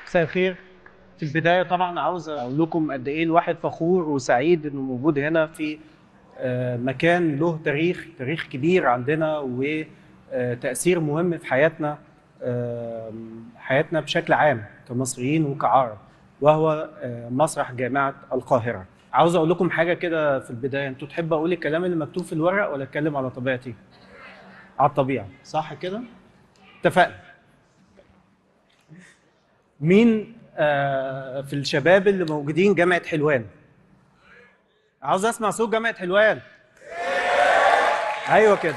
مساء الخير في البداية طبعا عاوز أقول لكم قد إيه الواحد فخور وسعيد إنه موجود هنا في آه، مكان له تاريخ تاريخ كبير عندنا وتأثير مهم في حياتنا آه، حياتنا بشكل عام كمصريين وكعرب وهو آه، مسرح جامعة القاهرة عاوز أقول لكم حاجة كده في البداية أنتوا تحبوا أقول الكلام اللي مكتوب في الورق ولا أتكلم على طبيعتي؟ على الطبيعة صح كده؟ اتفقنا مين آه، في الشباب اللي موجودين جامعة حلوان؟ عاوز اسمع صوت جامعة حلوان. ايوه كده.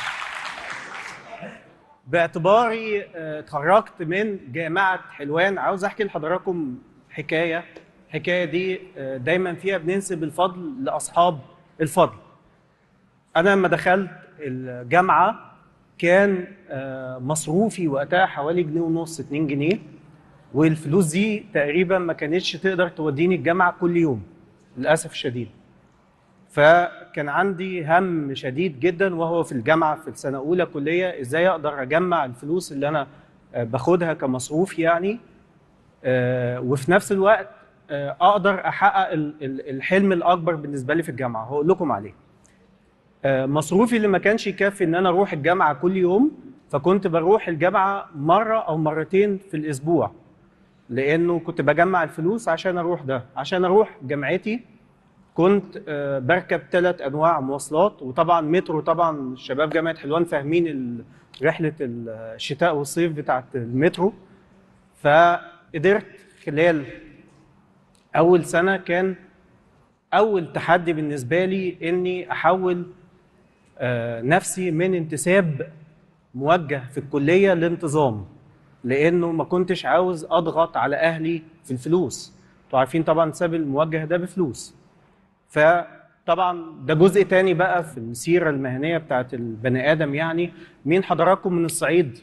باعتباري آه، اتخرجت من جامعة حلوان عاوز احكي لحضراتكم حكاية الحكاية دي آه، دايما فيها بننسب الفضل لأصحاب الفضل. أنا لما دخلت الجامعة كان آه، مصروفي وقتها حوالي جنيه ونص 2 جنيه والفلوس دي تقريبا ما كانتش تقدر توديني الجامعه كل يوم للاسف الشديد فكان عندي هم شديد جدا وهو في الجامعه في السنه اولى كليه ازاي اقدر اجمع الفلوس اللي انا آه، باخدها كمصروف يعني آه، وفي نفس الوقت آه، اقدر احقق ال- ال- الحلم الاكبر بالنسبه لي في الجامعه هقول لكم عليه آه، مصروفي اللي ما كانش يكفي ان انا اروح الجامعه كل يوم فكنت بروح الجامعه مره او مرتين في الاسبوع لانه كنت بجمع الفلوس عشان اروح ده عشان اروح جامعتي كنت آه، بركب ثلاث انواع مواصلات وطبعا مترو طبعا شباب جامعه حلوان فاهمين ال- رحله الشتاء والصيف بتاعت المترو فقدرت خلال اول سنه كان اول تحدي بالنسبه لي اني احول آه، نفسي من انتساب موجه في الكليه لانتظام لانه ما كنتش عاوز اضغط على اهلي في الفلوس انتوا عارفين طبعا ساب الموجه ده بفلوس فطبعا ده جزء تاني بقى في السيره المهنيه بتاعت البني ادم يعني مين حضراتكم من الصعيد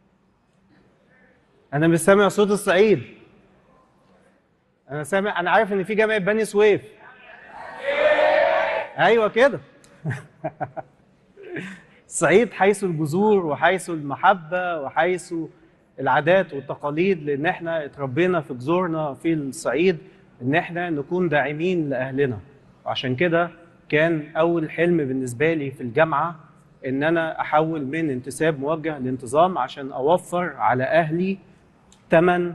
انا مش سامع صوت الصعيد انا سامع انا عارف ان في جامعه بني سويف ايوه كده الصعيد حيث الجذور وحيث المحبة وحيث العادات والتقاليد لأن احنا اتربينا في جذورنا في الصعيد إن احنا نكون داعمين لأهلنا وعشان كده كان أول حلم بالنسبة لي في الجامعة إن أنا أحول من انتساب موجه لانتظام عشان أوفر على أهلي ثمن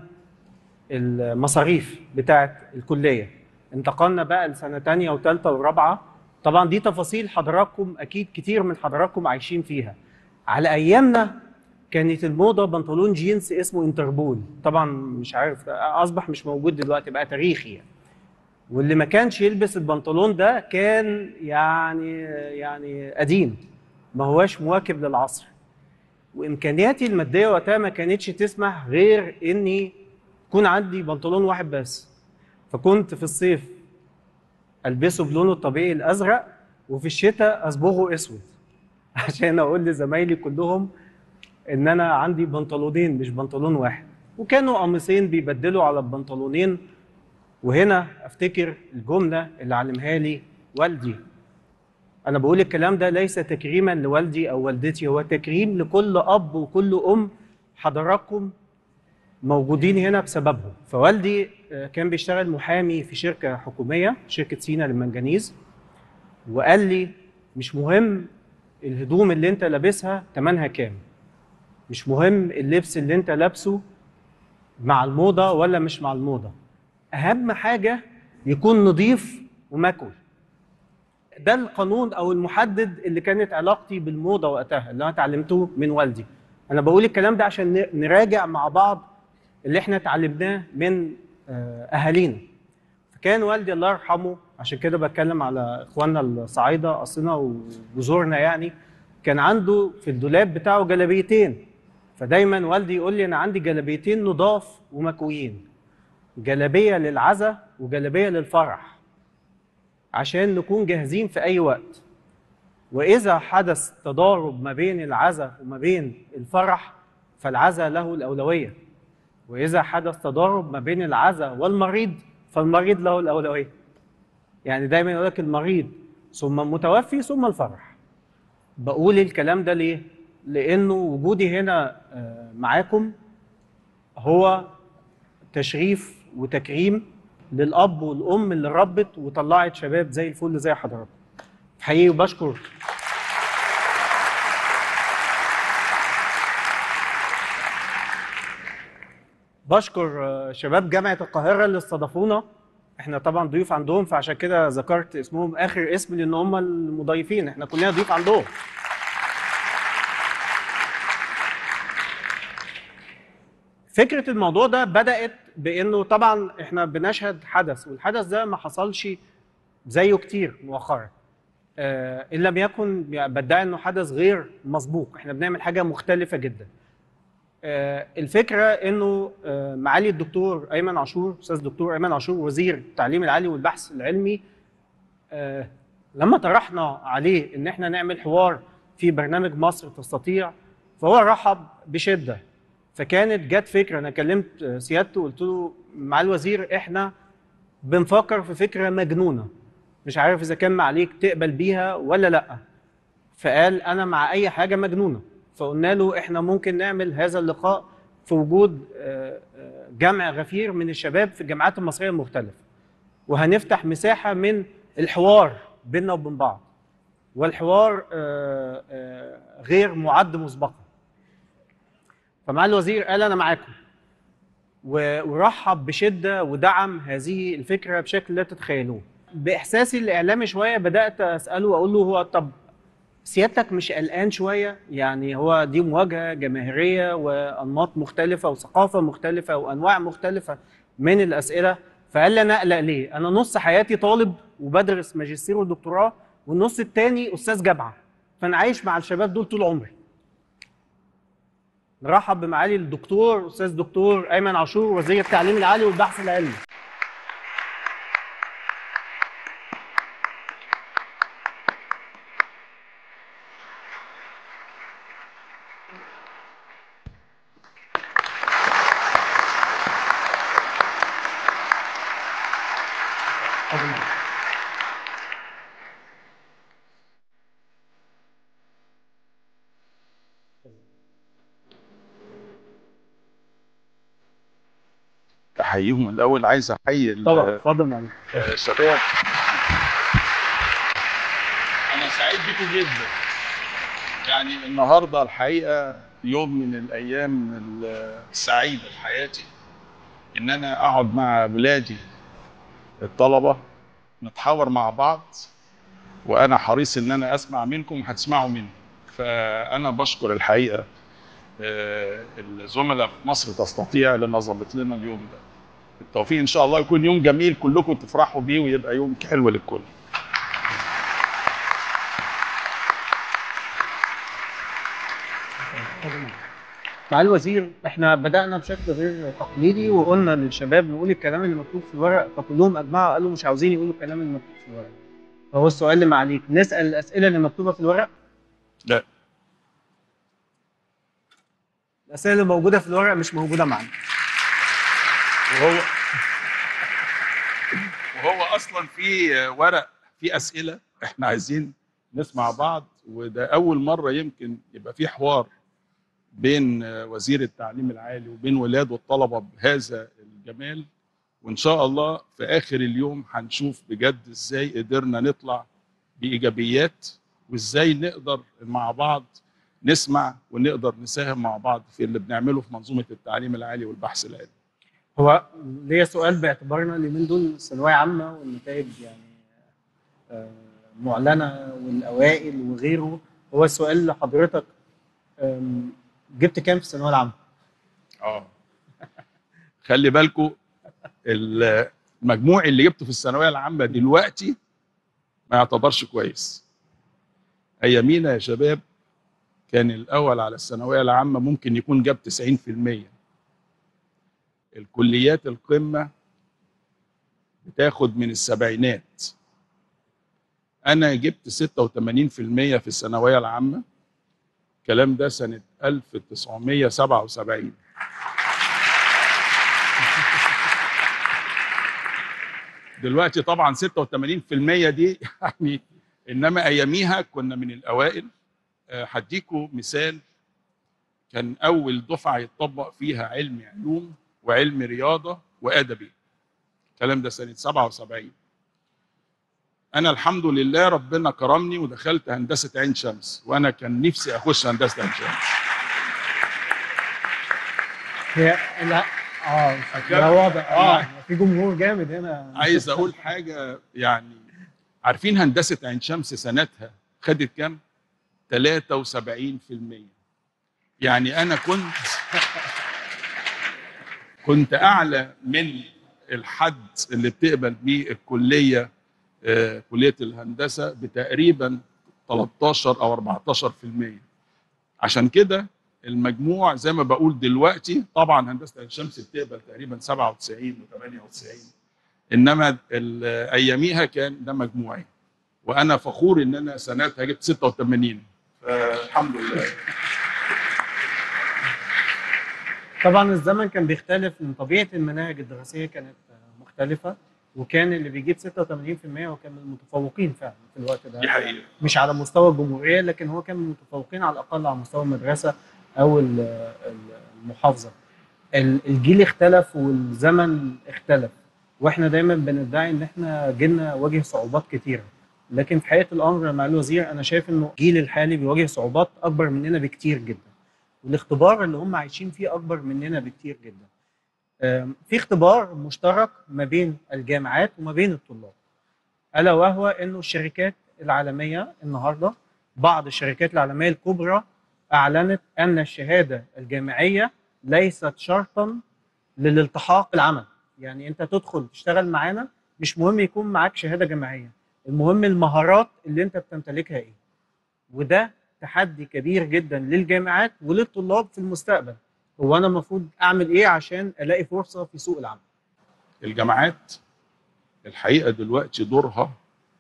المصاريف بتاعت الكلية انتقلنا بقى لسنة تانية وتالتة ورابعة طبعا دي تفاصيل حضراتكم أكيد كتير من حضراتكم عايشين فيها على أيامنا كانت الموضة بنطلون جينز اسمه انتربول طبعا مش عارف أصبح مش موجود دلوقتي بقى تاريخي يعني. واللي ما كانش يلبس البنطلون ده كان يعني يعني قديم ما هواش مواكب للعصر وامكانياتي الماديه وقتها ما كانتش تسمح غير اني يكون عندي بنطلون واحد بس فكنت في الصيف البسه بلونه الطبيعي الازرق وفي الشتاء اصبغه اسود عشان اقول لزمايلي كلهم ان انا عندي بنطلونين مش بنطلون واحد وكانوا قميصين بيبدلوا على البنطلونين وهنا افتكر الجمله اللي علمها لي والدي انا بقول الكلام ده ليس تكريما لوالدي او والدتي هو تكريم لكل اب وكل ام حضراتكم موجودين هنا بسببهم فوالدي آه، كان بيشتغل محامي في شركه حكوميه شركه سينا للمنجنيز وقال لي مش مهم الهدوم اللي انت لابسها تمنها كام مش مهم اللبس اللي انت لابسه مع الموضه ولا مش مع الموضه اهم حاجه يكون نظيف ومكوي ده القانون او المحدد اللي كانت علاقتي بالموضه وقتها اللي انا اتعلمته من والدي انا بقول الكلام ده عشان ن- نراجع مع بعض اللي احنا اتعلمناه من آه، اهالينا فكان والدي الله يرحمه عشان كده بتكلم على اخواننا الصعايده اصلنا وجذورنا يعني كان عنده في الدولاب بتاعه جلابيتين فدايما والدي يقول لي انا عندي جلابيتين نضاف ومكويين جلابيه للعزا وجلابيه للفرح عشان نكون جاهزين في اي وقت واذا حدث تضارب ما بين العزا وما بين الفرح فالعزا له الاولويه واذا حدث تضارب ما بين العزا والمريض فالمريض له الاولويه يعني دايما يقول لك المريض ثم المتوفي ثم الفرح بقول الكلام ده ليه لانه وجودي هنا آه، معاكم هو تشريف وتكريم للاب والام اللي ربت وطلعت شباب زي الفل زي حضراتكم حقيقي وبشكر بشكر آه، شباب جامعه القاهره اللي استضافونا احنا طبعا ضيوف عندهم فعشان كده ذكرت اسمهم اخر اسم لان هم المضيفين احنا كلنا ضيوف عندهم فكره الموضوع ده بدات بانه طبعا احنا بنشهد حدث والحدث ده ما حصلش زيه كتير مؤخرا آه، ان لم يكن بدعي انه حدث غير مسبوق احنا بنعمل حاجه مختلفه جدا آه، الفكره انه آه، معالي الدكتور ايمن عاشور استاذ الدكتور ايمن عاشور وزير التعليم العالي والبحث العلمي آه، لما طرحنا عليه ان احنا نعمل حوار في برنامج مصر تستطيع فهو رحب بشده فكانت جت فكره انا كلمت آه، سيادته قلت له مع الوزير احنا بنفكر في فكره مجنونه مش عارف اذا كان معاليك تقبل بيها ولا لا فقال انا مع اي حاجه مجنونه فقلنا له احنا ممكن نعمل هذا اللقاء في وجود آه، آه، جمع غفير من الشباب في الجامعات المصريه المختلفه وهنفتح مساحه من الحوار بيننا وبين بعض والحوار آه، آه، غير معد مسبقا فمع الوزير قال انا معاكم و- ورحب بشده ودعم هذه الفكره بشكل لا تتخيلوه باحساسي الاعلامي شويه بدات اساله واقول له هو طب سيادتك مش قلقان شويه يعني هو دي مواجهه جماهيريه وانماط مختلفه وثقافه مختلفه وانواع مختلفه من الاسئله فقال لي انا اقلق ليه؟ انا نص حياتي طالب وبدرس ماجستير ودكتوراه والنص التاني استاذ جامعه فانا عايش مع الشباب دول طول عمري. نرحب بمعالي الدكتور استاذ دكتور ايمن عاشور وزير التعليم العالي والبحث العلمي. احييهم الاول عايز احيي ال- طبعا اتفضل معالي. آه، الشباب انا سعيد بيكم جدا يعني النهارده الحقيقه يوم من الايام السعيده في حياتي ان انا اقعد مع ولادي الطلبه نتحاور مع بعض وانا حريص ان انا اسمع منكم وهتسمعوا مني فانا بشكر الحقيقه آه، الزملاء في مصر تستطيع اللي نظمت لنا اليوم ده بالتوفيق ان شاء الله يكون يوم جميل كلكم تفرحوا بيه ويبقى يوم حلو للكل معالي الوزير احنا بدأنا بشكل غير تقليدي وقلنا للشباب نقول الكلام اللي مكتوب في الورق فكلهم اجمعوا قالوا مش عاوزين يقولوا الكلام اللي مكتوب في الورق. فهو السؤال اللي معاليك نسأل الأسئلة اللي مكتوبة في الورق؟ لا الأسئلة اللي موجودة في الورق مش موجودة معانا. وهو وهو اصلا في ورق في اسئله احنا عايزين نسمع بعض وده اول مره يمكن يبقى في حوار بين وزير التعليم العالي وبين ولاد والطلبه بهذا الجمال وان شاء الله في اخر اليوم هنشوف بجد ازاي قدرنا نطلع بايجابيات وازاي نقدر مع بعض نسمع ونقدر نساهم مع بعض في اللي بنعمله في منظومه التعليم العالي والبحث العلمي هو ليا سؤال باعتبارنا اليومين دول ثانوية عامة والنتائج يعني آه، معلنة والأوائل وغيره هو السؤال لحضرتك آم، جبت كام في الثانوية العامة؟ اه خلي بالكم المجموع اللي جبته في الثانويه العامه دلوقتي ما يعتبرش كويس ايامينا يا شباب كان الاول على الثانويه العامه ممكن يكون جاب 90% الكليات القمه بتاخد من السبعينات انا جبت 86% في الثانويه العامه الكلام ده سنه 1977 دلوقتي طبعا 86% دي يعني انما اياميها كنا من الاوائل آه، هديكوا مثال كان اول دفعه يتطبق فيها علم علوم وعلم رياضه وادبي الكلام ده سنه 77 انا الحمد لله ربنا كرمني ودخلت هندسه عين شمس وانا كان نفسي اخش هندسه عين شمس هي لا اه ده واضح آه. آه. في جمهور جامد هنا عايز اقول حاجه يعني عارفين هندسه عين شمس سنتها خدت كام 73% يعني انا كنت كنت اعلى من الحد اللي بتقبل بيه الكليه آه، كليه الهندسه بتقريبا 13 او 14% عشان كده المجموع زي ما بقول دلوقتي طبعا هندسه عين شمس بتقبل تقريبا 97 و98 انما ال- اياميها كان ده مجموعي وانا فخور ان انا سنتها جبت 86 فالحمد لله طبعا الزمن كان بيختلف من طبيعه المناهج الدراسيه كانت آه، مختلفه وكان اللي بيجيب 86% هو كان من المتفوقين فعلا في الوقت ده دي حقيقه مش على مستوى الجمهوريه لكن هو كان من المتفوقين على الاقل على مستوى المدرسه او ال- ال- المحافظه ال- الجيل اختلف والزمن اختلف واحنا دايما بندعي ان احنا جيلنا واجه صعوبات كتيره لكن في حقيقه الامر مع الوزير انا شايف انه الجيل الحالي بيواجه صعوبات اكبر مننا بكتير جدا والاختبار اللي هم عايشين فيه اكبر مننا بكتير جدا آم، في اختبار مشترك ما بين الجامعات وما بين الطلاب الا وهو انه الشركات العالميه النهارده بعض الشركات العالميه الكبرى اعلنت ان الشهاده الجامعيه ليست شرطا للالتحاق بالعمل يعني انت تدخل تشتغل معانا مش مهم يكون معاك شهاده جامعيه المهم المهارات اللي انت بتمتلكها ايه وده تحدي كبير جدا للجامعات وللطلاب في المستقبل هو انا المفروض اعمل ايه عشان الاقي فرصه في سوق العمل الجامعات الحقيقه دلوقتي دورها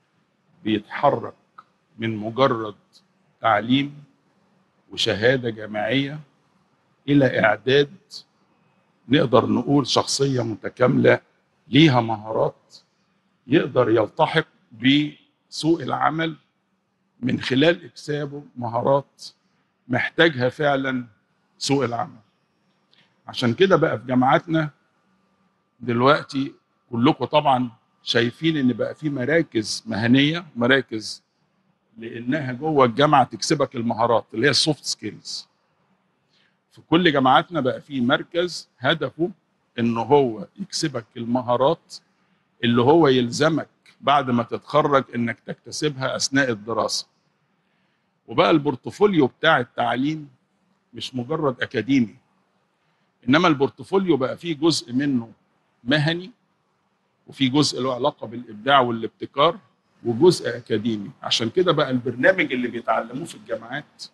بيتحرك من مجرد تعليم وشهاده جامعيه الى اعداد نقدر نقول شخصيه متكامله ليها مهارات يقدر يلتحق بسوق العمل من خلال اكسابه مهارات محتاجها فعلا سوق العمل عشان كده بقى في جامعاتنا دلوقتي كلكم طبعا شايفين ان بقى في مراكز مهنيه مراكز لانها جوه الجامعه تكسبك المهارات اللي هي السوفت سكيلز في كل جامعاتنا بقى في مركز هدفه ان هو يكسبك المهارات اللي هو يلزمك بعد ما تتخرج انك تكتسبها اثناء الدراسه وبقى البورتفوليو بتاع التعليم مش مجرد اكاديمي انما البورتفوليو بقى فيه جزء منه مهني وفي جزء له علاقه بالابداع والابتكار وجزء اكاديمي عشان كده بقى البرنامج اللي بيتعلموه في الجامعات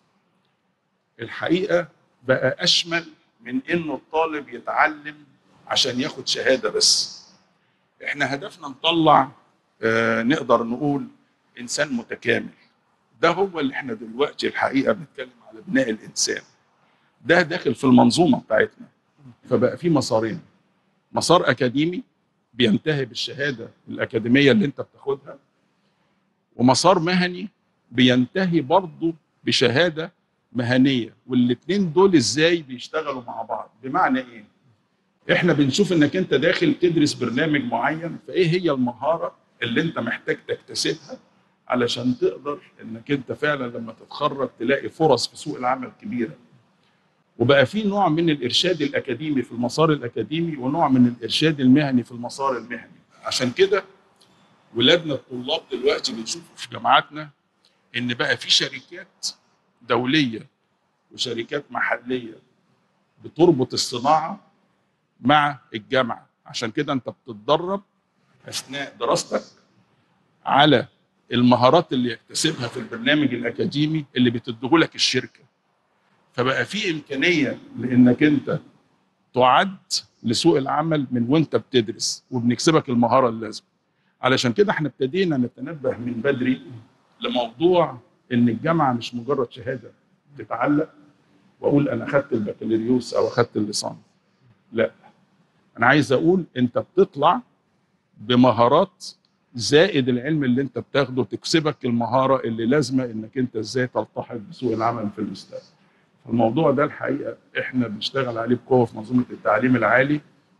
الحقيقه بقى اشمل من انه الطالب يتعلم عشان ياخد شهاده بس احنا هدفنا نطلع آه نقدر نقول انسان متكامل ده هو اللي احنا دلوقتي الحقيقه بنتكلم على بناء الانسان ده داخل في المنظومه بتاعتنا فبقى في مسارين مسار اكاديمي بينتهي بالشهاده الاكاديميه اللي انت بتاخدها ومسار مهني بينتهي برضه بشهاده مهنيه والاثنين دول ازاي بيشتغلوا مع بعض بمعنى ايه احنا بنشوف انك انت داخل تدرس برنامج معين فايه هي المهاره اللي انت محتاج تكتسبها علشان تقدر انك انت فعلا لما تتخرج تلاقي فرص في سوق العمل كبيره وبقى في نوع من الارشاد الاكاديمي في المسار الاكاديمي ونوع من الارشاد المهني في المسار المهني عشان كده ولادنا الطلاب دلوقتي بنشوفوا في جامعاتنا ان بقى في شركات دوليه وشركات محليه بتربط الصناعه مع الجامعه عشان كده انت بتتدرب اثناء دراستك على المهارات اللي يكتسبها في البرنامج الاكاديمي اللي بتديهولك الشركه فبقى في امكانيه لانك انت تعد لسوق العمل من وانت بتدرس وبنكسبك المهاره اللازمه علشان كده احنا ابتدينا نتنبه من بدري لموضوع ان الجامعه مش مجرد شهاده تتعلق واقول انا اخدت البكالوريوس او اخدت الليسانس لا انا عايز اقول انت بتطلع بمهارات زائد العلم اللي انت بتاخده تكسبك المهاره اللي لازمه انك انت ازاي تلتحق بسوق العمل في المستقبل. الموضوع ده الحقيقه احنا بنشتغل عليه بقوه في منظومه التعليم العالي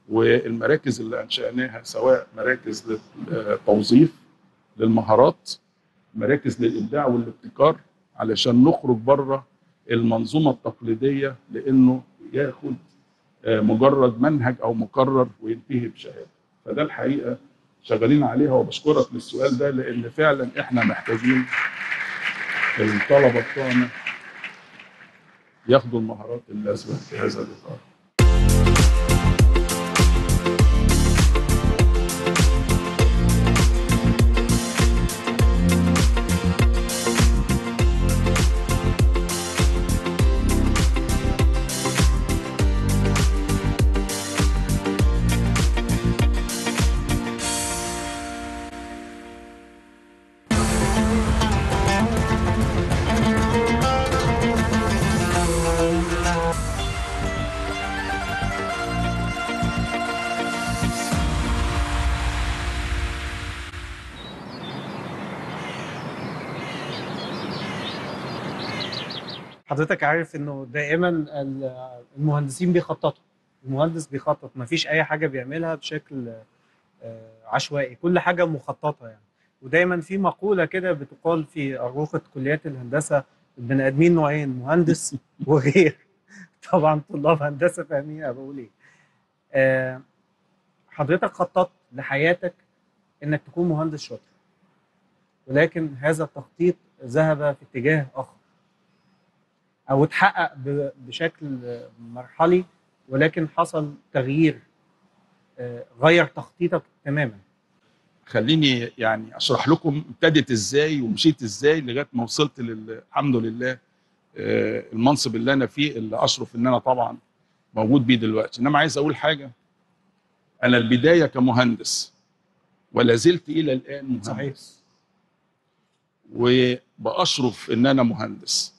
والمراكز اللي انشاناها سواء مراكز للتوظيف للمهارات مراكز للابداع والابتكار علشان نخرج بره المنظومه التقليديه لانه ياخد آه، مجرد منهج او مقرر وينتهي بشهاده فده الحقيقه شغالين عليها وبشكرك للسؤال ده لان فعلا احنا محتاجين الطلبه بتوعنا ياخدوا المهارات اللازمه في هذا الاطار حضرتك عارف انه دائما ال- المهندسين بيخططوا المهندس بيخطط ما فيش اي حاجه بيعملها بشكل آه، عشوائي كل حاجه مخططه يعني ودايما في مقوله كده بتقال في اروقه كليات الهندسه البني ادمين نوعين مهندس وغير طبعا طلاب هندسه فاهمين انا بقول ايه آه، حضرتك خططت لحياتك انك تكون مهندس شاطر ولكن هذا التخطيط ذهب في اتجاه اخر او اتحقق ب- بشكل مرحلي ولكن حصل تغيير آه، غير تخطيطك تماما خليني يعني اشرح لكم ابتدت ازاي ومشيت ازاي لغايه ما وصلت لل- الحمد لله آه، المنصب اللي انا فيه اللي اشرف ان انا طبعا موجود بيه دلوقتي انما عايز اقول حاجه انا البدايه كمهندس ولا زلت الى الان مهندس صحيح. وباشرف ان انا مهندس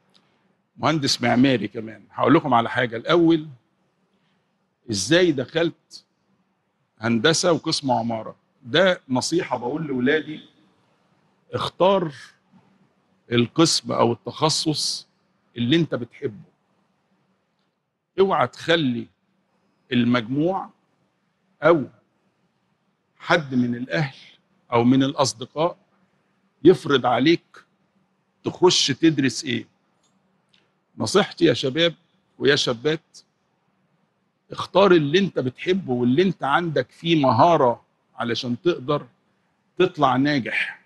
مهندس معماري كمان هقول لكم على حاجه الاول ازاي دخلت هندسه وقسم عماره ده نصيحه بقول لاولادي اختار القسم او التخصص اللي انت بتحبه اوعى تخلي المجموع او حد من الاهل او من الاصدقاء يفرض عليك تخش تدرس ايه نصيحتي يا شباب ويا شابات اختار اللي انت بتحبه واللي انت عندك فيه مهارة علشان تقدر تطلع ناجح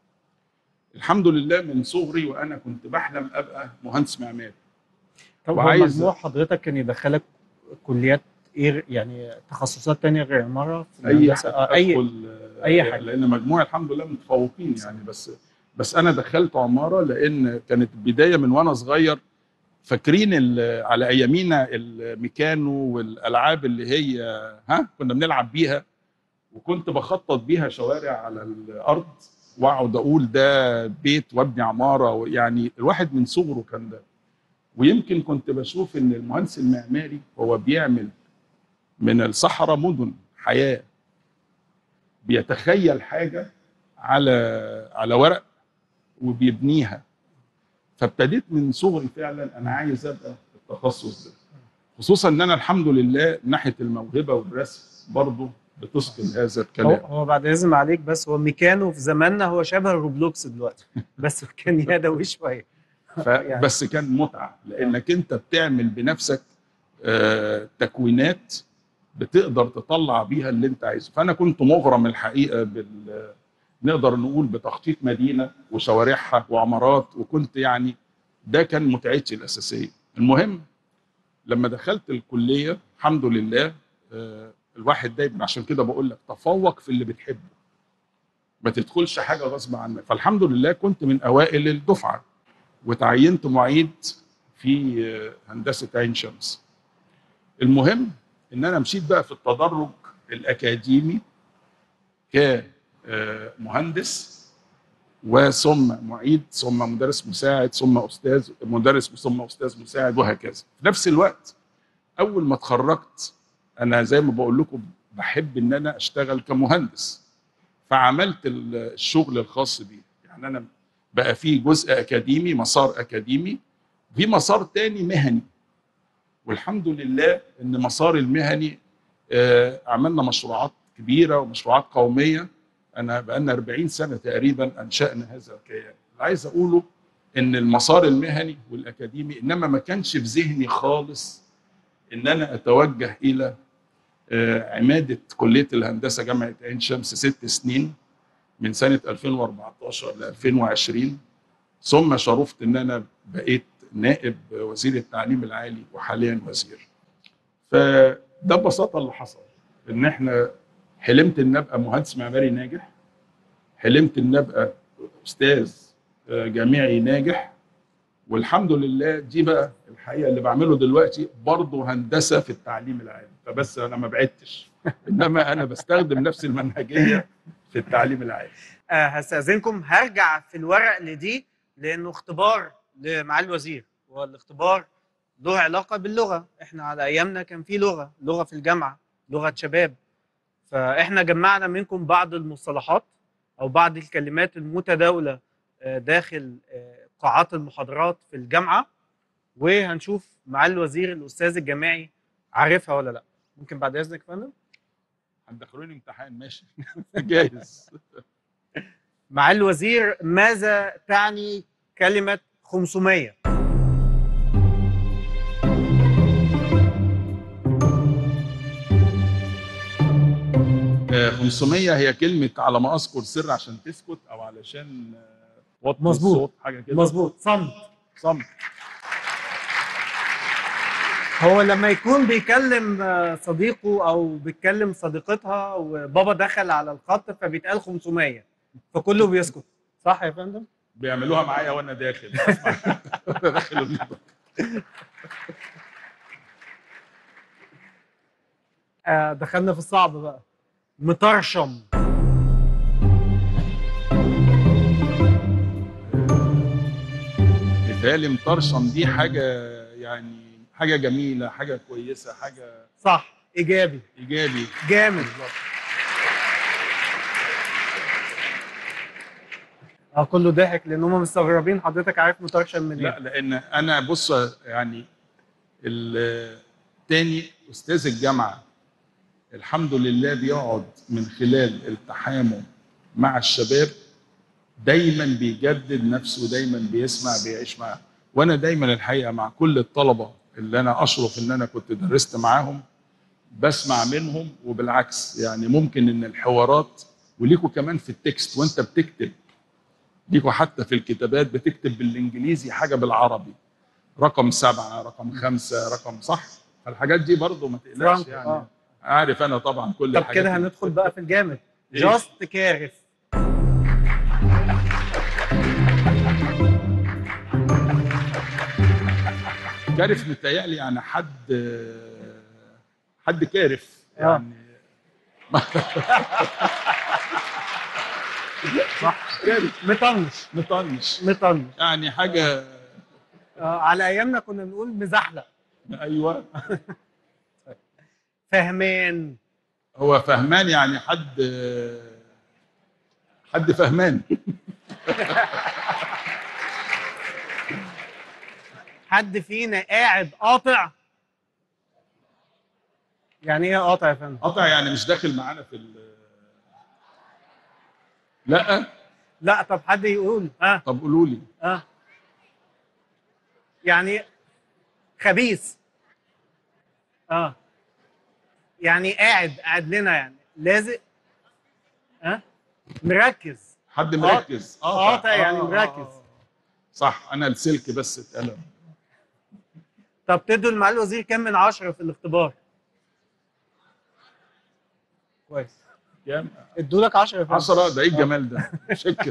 الحمد لله من صغري وانا كنت بحلم ابقى مهندس معماري طب وعايز- مجموع حضرتك كان يدخلك كليات ايه يعني تخصصات تانية غير عمارة في اي الهندسة؟ حد آه، اي أدخل أي حاجة. لان مجموعي الحمد لله متفوقين يعني بس بس انا دخلت عماره لان كانت بدايه من وانا صغير فاكرين ال- على ايامينا الميكانو والالعاب اللي هي ها كنا بنلعب بيها وكنت بخطط بيها شوارع على الارض واقعد اقول ده بيت وابني عماره يعني الواحد من صغره كان ده ويمكن كنت بشوف ان المهندس المعماري هو بيعمل من الصحراء مدن حياه بيتخيل حاجه على على ورق وبيبنيها فابتديت من صغري فعلا انا عايز ابقى التخصص ده خصوصا ان انا الحمد لله ناحيه الموهبه والرسم برضه بتثقل هذا هو, الكلام هو بعد اذن عليك بس هو ميكانو في زماننا هو شبه الروبلوكس دلوقتي بس كان يدوي شويه يعني. فبس كان متعه لانك انت بتعمل بنفسك آه، تكوينات بتقدر تطلع بيها اللي انت عايزه فانا كنت مغرم الحقيقه بال نقدر نقول بتخطيط مدينه وشوارعها وعمارات وكنت يعني ده كان متعتي الاساسيه المهم لما دخلت الكليه الحمد لله آه، الواحد دايما عشان كده بقول لك تفوق في اللي بتحبه ما تدخلش حاجه غصب عنك فالحمد لله كنت من اوائل الدفعه وتعينت معيد في آه، هندسه عين شمس المهم ان انا مشيت بقى في التدرج الاكاديمي كمهندس وثم معيد ثم مدرس مساعد ثم استاذ مدرس ثم استاذ مساعد وهكذا في نفس الوقت اول ما اتخرجت انا زي ما بقول لكم بحب ان انا اشتغل كمهندس فعملت ال- الشغل الخاص بي يعني انا بقى في جزء اكاديمي مسار اكاديمي في مسار تاني مهني والحمد لله ان مسار المهني آه، عملنا مشروعات كبيره ومشروعات قوميه انا بقالنا 40 سنه تقريبا انشانا هذا الكيان اللي عايز اقوله ان المسار المهني والاكاديمي انما ما كانش في ذهني خالص ان انا اتوجه الى آه، عماده كليه الهندسه جامعه عين شمس ست سنين من سنه 2014 ل 2020 ثم شرفت ان انا بقيت نائب وزير التعليم العالي وحاليا وزير فده ببساطه اللي حصل ان احنا حلمت ان ابقى مهندس معماري ناجح حلمت ان ابقى استاذ آه، جامعي ناجح والحمد لله دي بقى الحقيقه اللي بعمله دلوقتي برضه هندسه في التعليم العالي فبس انا ما بعدتش انما انا بستخدم نفس المنهجيه في التعليم العالي آه هستأذنكم هرجع في الورق لدي لأنه اختبار لمعالي الوزير والاختبار له علاقة باللغة احنا على أيامنا كان في لغة لغة في الجامعة لغة شباب فاحنا جمعنا منكم بعض المصطلحات أو بعض الكلمات المتداولة آه، داخل آه، قاعات المحاضرات في الجامعة وهنشوف معالي الوزير الأستاذ الجامعي عارفها ولا لا ممكن بعد إذنك يا فندم هتدخلوني امتحان ماشي جاهز معالي الوزير ماذا تعني كلمة 500 آه، 500 هي كلمة على ما أذكر سر عشان تسكت أو علشان آه، وطي مظبوط. الصوت حاجة كده مظبوط صمت صمت هو لما يكون بيكلم آه، صديقه او بيتكلم صديقتها وبابا دخل على الخط فبيتقال 500 فكله بيسكت صح يا فندم؟ بيعملوها معايا وأنا داخل وأنا داخل المطبخ. آه دخلنا في الصعب بقى مطرشم متهيألي مطرشم دي حاجة يعني حاجة جميلة حاجة كويسة حاجة صح ايجابي إيجابي جامد اه كله ضحك لان هم مستغربين حضرتك عارف مطرشم من لا ايه لأن أنا بص يعني التاني أستاذ الجامعة الحمد لله بيقعد من خلال التحامه مع الشباب دايما بيجدد نفسه دايما بيسمع بيعيش معاه وانا دايما الحقيقه مع كل الطلبه اللي انا اشرف ان انا كنت درست معاهم بسمع منهم وبالعكس يعني ممكن ان الحوارات وليكوا كمان في التكست وانت بتكتب ليكوا حتى في الكتابات بتكتب بالانجليزي حاجه بالعربي رقم سبعه رقم خمسه رقم صح فالحاجات دي برضو ما تقلقش فرانك، يعني آه. عارف انا طبعا كل طب الحاجات كده دي. هندخل بقى في الجامد إيه؟ جاست كارف كارف متهيألي يعني حد حد كارف آه. يعني صح كارف مطنش مطنش مطنش يعني حاجه آه على ايامنا كنا بنقول مزحلق ايوه فهمان هو فهمان يعني حد حد فهمان حد فينا قاعد قاطع يعني ايه قاطع يا فندم قطع يعني مش داخل معانا في ال لا لا طب حد يقول اه طب قولوا لي اه يعني خبيث اه يعني قاعد قاعد لنا يعني لازق اه مركز حد مركز قاطع يعني مركز. صح انا السلك بس اتقلم طب تدوا المعالي الوزير كام من عشرة في الاختبار كويس كام ادوا لك 10 يا فندم 10 ده ايه الجمال ده شكر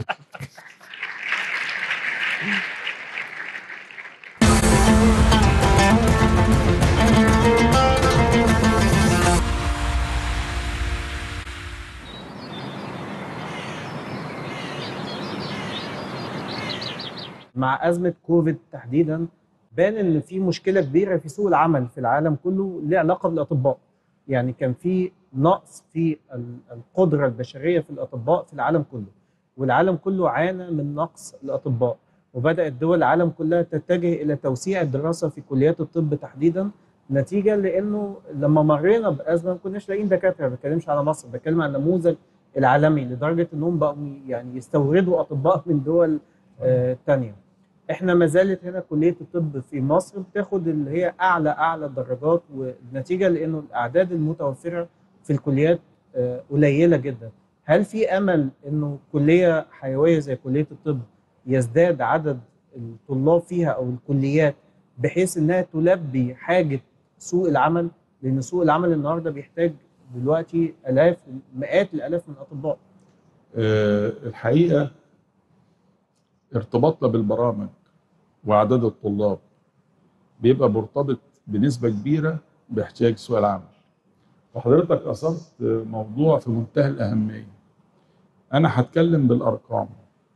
مع ازمه كوفيد تحديدا بان ان في مشكله كبيره في سوق العمل في العالم كله ليها علاقه بالاطباء يعني كان في نقص في ال- القدره البشريه في الاطباء في العالم كله والعالم كله عانى من نقص الاطباء وبدات دول العالم كلها تتجه الى توسيع الدراسه في كليات الطب تحديدا نتيجه لانه لما مرينا بازمه ما كناش لاقيين دكاتره ما بتكلمش على مصر بتكلم عن النموذج العالمي لدرجه انهم بقوا يعني يستوردوا اطباء من دول آه تانية احنا ما زالت هنا كليه الطب في مصر بتاخد اللي هي اعلى اعلى الدرجات ونتيجه لانه الاعداد المتوفره في الكليات آه قليله جدا هل في امل انه كليه حيويه زي كليه الطب يزداد عدد الطلاب فيها او الكليات بحيث انها تلبي حاجه سوق العمل لان سوق العمل النهارده بيحتاج دلوقتي الاف مئات الالاف من الاطباء آه، الحقيقه ارتباطنا بالبرامج واعداد الطلاب بيبقى مرتبط بنسبه كبيره باحتياج سوق العمل وحضرتك اثرت موضوع في منتهى الاهميه انا هتكلم بالارقام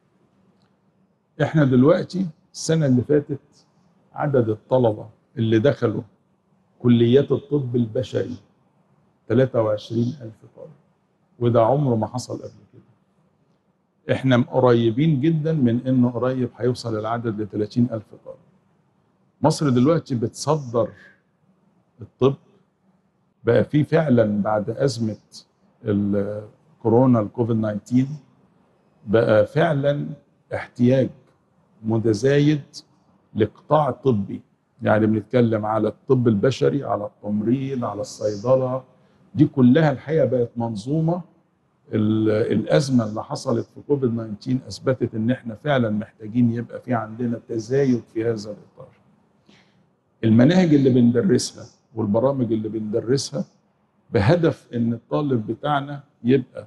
احنا دلوقتي السنه اللي فاتت عدد الطلبه اللي دخلوا كليات الطب البشري 23000 طالب وده عمره ما حصل قبل كده احنا قريبين جدا من انه قريب هيوصل العدد ل 30000 طالب مصر دلوقتي بتصدر الطب بقى في فعلا بعد ازمه الكورونا الكوفيد 19 بقى فعلا احتياج متزايد لقطاع الطبي يعني بنتكلم على الطب البشري على التمريض على الصيدله دي كلها الحقيقه بقت منظومه الازمه اللي حصلت في كوفيد 19 اثبتت ان احنا فعلا محتاجين يبقى في عندنا تزايد في هذا الاطار. المناهج اللي بندرسها والبرامج اللي بندرسها بهدف ان الطالب بتاعنا يبقى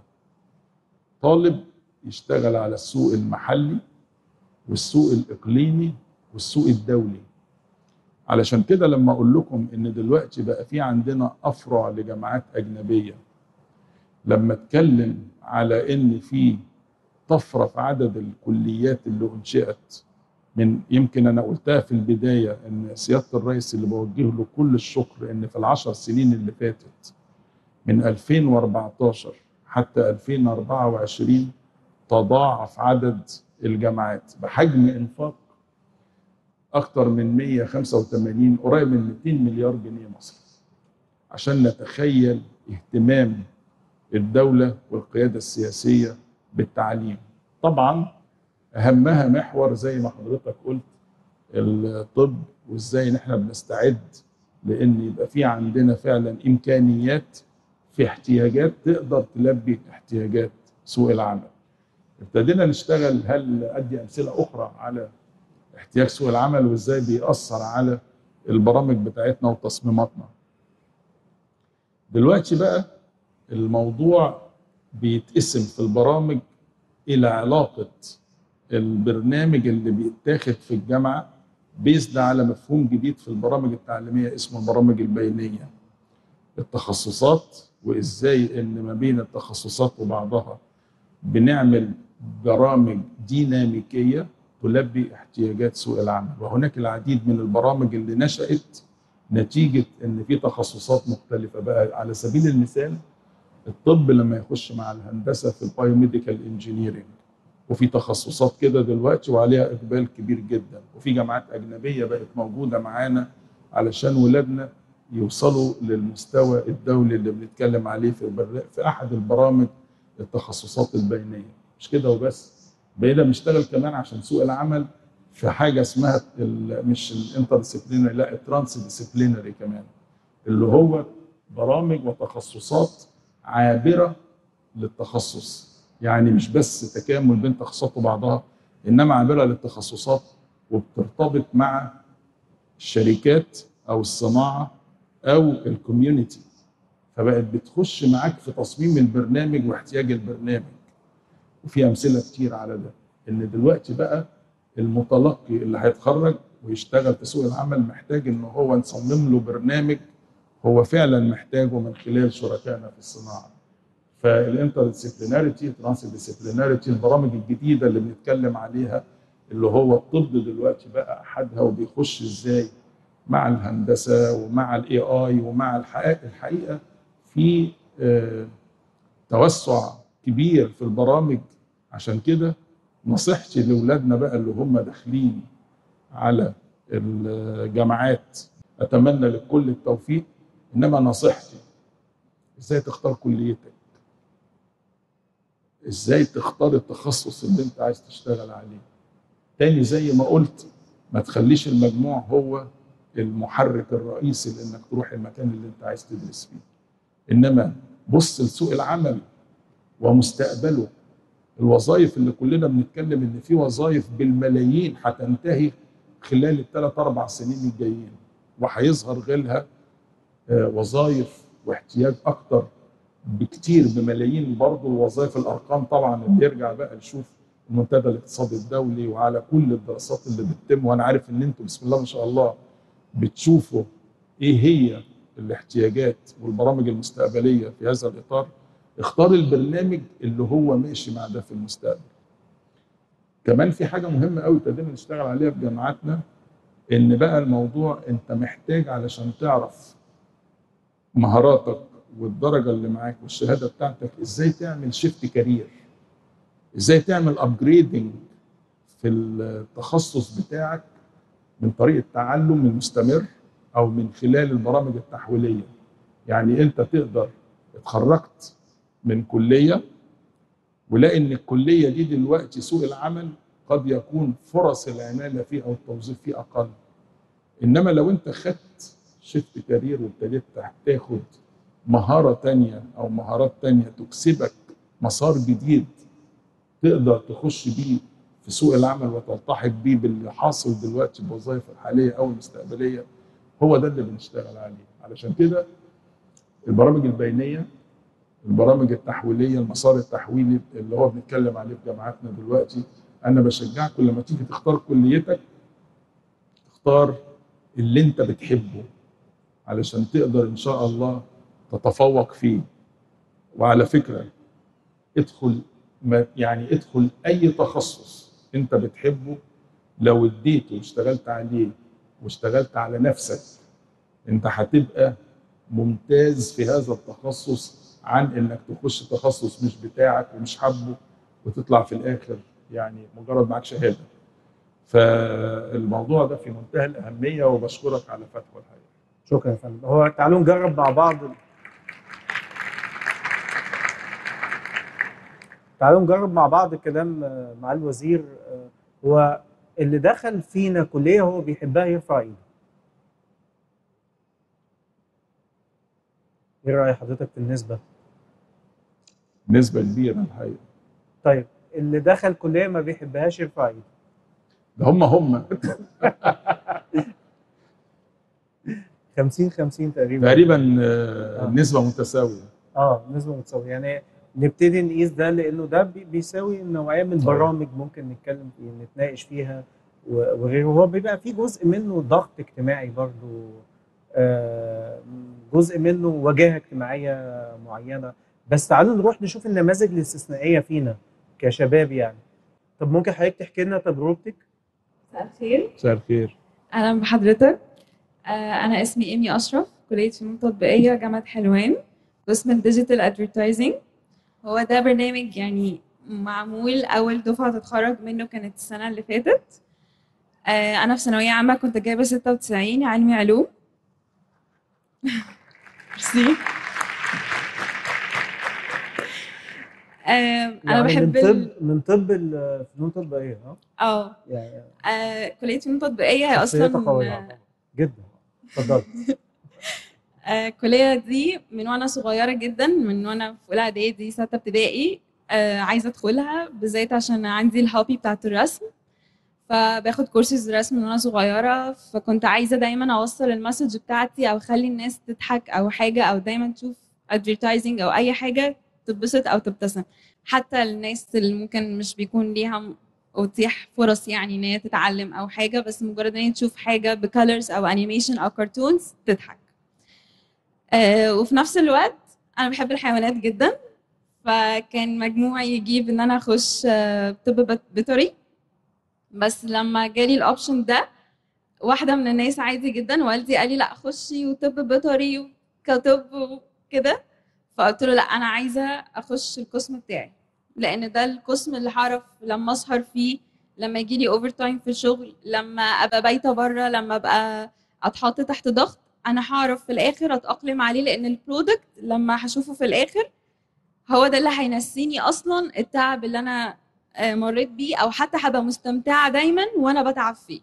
طالب يشتغل على السوق المحلي والسوق الاقليمي والسوق الدولي علشان كده لما اقول لكم ان دلوقتي بقى في عندنا افرع لجامعات اجنبيه لما اتكلم على ان في طفره في عدد الكليات اللي انشئت من يمكن انا قلتها في البدايه ان سياده الرئيس اللي بوجه له كل الشكر ان في العشر سنين اللي فاتت من 2014 حتى 2024 تضاعف عدد الجامعات بحجم انفاق اكثر من 185 قريب من 200 مليار جنيه مصري عشان نتخيل اهتمام الدولة والقيادة السياسية بالتعليم طبعا أهمها محور زي ما حضرتك قلت الطب وإزاي نحن بنستعد لأن يبقى في عندنا فعلا إمكانيات في احتياجات تقدر تلبي احتياجات سوق العمل ابتدينا نشتغل هل أدي أمثلة أخرى على احتياج سوق العمل وإزاي بيأثر على البرامج بتاعتنا وتصميماتنا دلوقتي بقى الموضوع بيتقسم في البرامج الى علاقه البرنامج اللي بيتاخد في الجامعه بيزد على مفهوم جديد في البرامج التعليميه اسمه البرامج البينيه التخصصات وازاي ان ما بين التخصصات وبعضها بنعمل برامج ديناميكيه تلبي احتياجات سوق العمل وهناك العديد من البرامج اللي نشأت نتيجة ان في تخصصات مختلفة بقى على سبيل المثال الطب لما يخش مع الهندسه في البايوميديكال انجينيرنج وفي تخصصات كده دلوقتي وعليها اقبال كبير جدا وفي جامعات اجنبيه بقت موجوده معانا علشان ولادنا يوصلوا للمستوى الدولي اللي بنتكلم عليه في بر... في احد البرامج التخصصات البينيه مش كده وبس بقينا بنشتغل كمان عشان سوق العمل في حاجه اسمها ال... مش الانتر ديسيبلينري لا الترانس ديسيبلينري كمان اللي هو برامج وتخصصات عابره للتخصص يعني مش بس تكامل بين تخصصات وبعضها انما عابره للتخصصات وبترتبط مع الشركات او الصناعه او الكوميونتي فبقت بتخش معاك في تصميم البرنامج واحتياج البرنامج وفي امثله كتير على ده ان دلوقتي بقى المتلقي اللي هيتخرج ويشتغل في سوق العمل محتاج ان هو نصمم له برنامج هو فعلا محتاجه من خلال شركائنا في الصناعه فالانتر ديسيبليناريتي ترانس ديسيبليناريتي البرامج الجديده اللي بنتكلم عليها اللي هو الطب دلوقتي بقى احدها وبيخش ازاي مع الهندسه ومع الاي اي ومع الحقيقه الحقيقه في آه توسع كبير في البرامج عشان كده نصيحتي لاولادنا بقى اللي هم داخلين على الجامعات اتمنى للكل التوفيق انما نصيحتي ازاي تختار كليتك ازاي تختار التخصص اللي انت عايز تشتغل عليه تاني زي ما قلت ما تخليش المجموع هو المحرك الرئيسي لانك تروح المكان اللي انت عايز تدرس فيه انما بص لسوق العمل ومستقبله الوظائف اللي كلنا بنتكلم ان في وظائف بالملايين هتنتهي خلال الثلاث اربع سنين الجايين وهيظهر غيرها آه، وظائف واحتياج اكتر بكتير بملايين برضه الوظائف الارقام طبعا اللي يرجع بقى يشوف المنتدى الاقتصادي الدولي وعلى كل الدراسات اللي بتتم وانا عارف ان انتم بسم الله ما شاء الله بتشوفوا ايه هي الاحتياجات والبرامج المستقبليه في هذا الاطار اختار البرنامج اللي هو ماشي مع ده في المستقبل كمان في حاجه مهمه قوي ابتدينا نشتغل عليها في جامعاتنا ان بقى الموضوع انت محتاج علشان تعرف مهاراتك والدرجه اللي معاك والشهاده بتاعتك ازاي تعمل شيفت كارير ازاي تعمل ابجريدنج في التخصص بتاعك من طريق التعلم المستمر او من خلال البرامج التحويليه يعني انت تقدر اتخرجت من كليه ولاقي ان الكليه دي دلوقتي سوق العمل قد يكون فرص العماله فيه او التوظيف فيه اقل انما لو انت خدت شيفت كارير وابتديت تاخد مهاره تانية او مهارات تانية تكسبك مسار جديد تقدر تخش بيه في سوق العمل وتلتحق بيه باللي حاصل دلوقتي بالوظائف الحاليه او المستقبليه هو ده اللي بنشتغل عليه علشان كده البرامج البينيه البرامج التحويليه المسار التحويلي اللي هو بنتكلم عليه في جامعاتنا دلوقتي انا بشجعكم لما تيجي تختار كليتك تختار اللي انت بتحبه علشان تقدر ان شاء الله تتفوق فيه وعلى فكره ادخل ما يعني ادخل اي تخصص انت بتحبه لو اديته واشتغلت عليه واشتغلت على نفسك انت هتبقى ممتاز في هذا التخصص عن انك تخش تخصص مش بتاعك ومش حابه وتطلع في الاخر يعني مجرد معاك شهاده فالموضوع ده في منتهى الاهميه وبشكرك على فتحه الحقيقه شكرا يا فندم هو تعالوا نجرب مع بعض تعالوا نجرب مع بعض الكلام آه، مع الوزير آه، هو اللي دخل فينا كليه هو بيحبها يرفع ايده ايه راي حضرتك في النسبه نسبه كبيره الحقيقه طيب اللي دخل كليه ما بيحبهاش يرفع ايده ده هم هم 50 50 تقريبا تقريبا آه، النسبه متساويه اه نسبة متساوية يعني نبتدي نقيس ده لانه ده بي- بيساوي نوعية من البرامج ممكن نتكلم فيه نتناقش فيها و- وغيره هو بيبقى في جزء منه ضغط اجتماعي برضو آه، جزء منه وجاهة اجتماعية معينة بس تعالوا نروح نشوف النماذج الاستثنائية فينا كشباب يعني طب ممكن حضرتك تحكي لنا تجربتك مساء الخير مساء الخير اهلا بحضرتك آه، انا اسمي ايمي اشرف كليه فنون تطبيقيه جامعه حلوان قسم الديجيتال ادفرتايزنج هو ده برنامج يعني معمول اول دفعه تتخرج منه كانت السنه اللي فاتت آه، انا في ثانويه عامه كنت جايبه 96 علمي علوم ميرسي آه، انا يعني بحب من ال- طب من طب الفنون التطبيقية اه اه يعني آه، كليه فنون تطبيقيه هي شخصيتها اصلا قوية آه، آه، جدا اتفضلي آه، الكلية دي من وانا صغيرة جدا من وانا في اولى اعدادي ستة ابتدائي آه، عايزة ادخلها بالذات عشان عندي الهوبي بتاعت الرسم فباخد كورسز رسم من وانا صغيرة فكنت عايزة دايما اوصل المسج بتاعتي او اخلي الناس تضحك او حاجة او دايما تشوف ادفرتايزنج او اي حاجة تتبسط او تبتسم حتى الناس اللي ممكن مش بيكون ليها م- اتيح فرص يعني ان هي تتعلم او حاجة بس مجرد ان هي تشوف حاجة بكالرز او انيميشن او كرتونز تضحك آه، وفي نفس الوقت انا بحب الحيوانات جدا فكان مجموعي يجيب ان انا اخش آه، طب بيط- بيطري بس لما جالي الاوبشن ده واحده من الناس عادي جدا والدي قال لي لا خشي وطب بيطري وكطب وكده فقلت له لا انا عايزه اخش القسم بتاعي لان ده القسم اللي هعرف لما اسهر فيه لما يجي لي اوفر تايم في الشغل لما ابقى بايته بره لما ابقى اتحط تحت ضغط انا هعرف في الاخر اتاقلم عليه لان البرودكت لما هشوفه في الاخر هو ده اللي هينسيني اصلا التعب اللي انا آه، مريت بيه او حتى هبقى مستمتعه دايما وانا بتعب فيه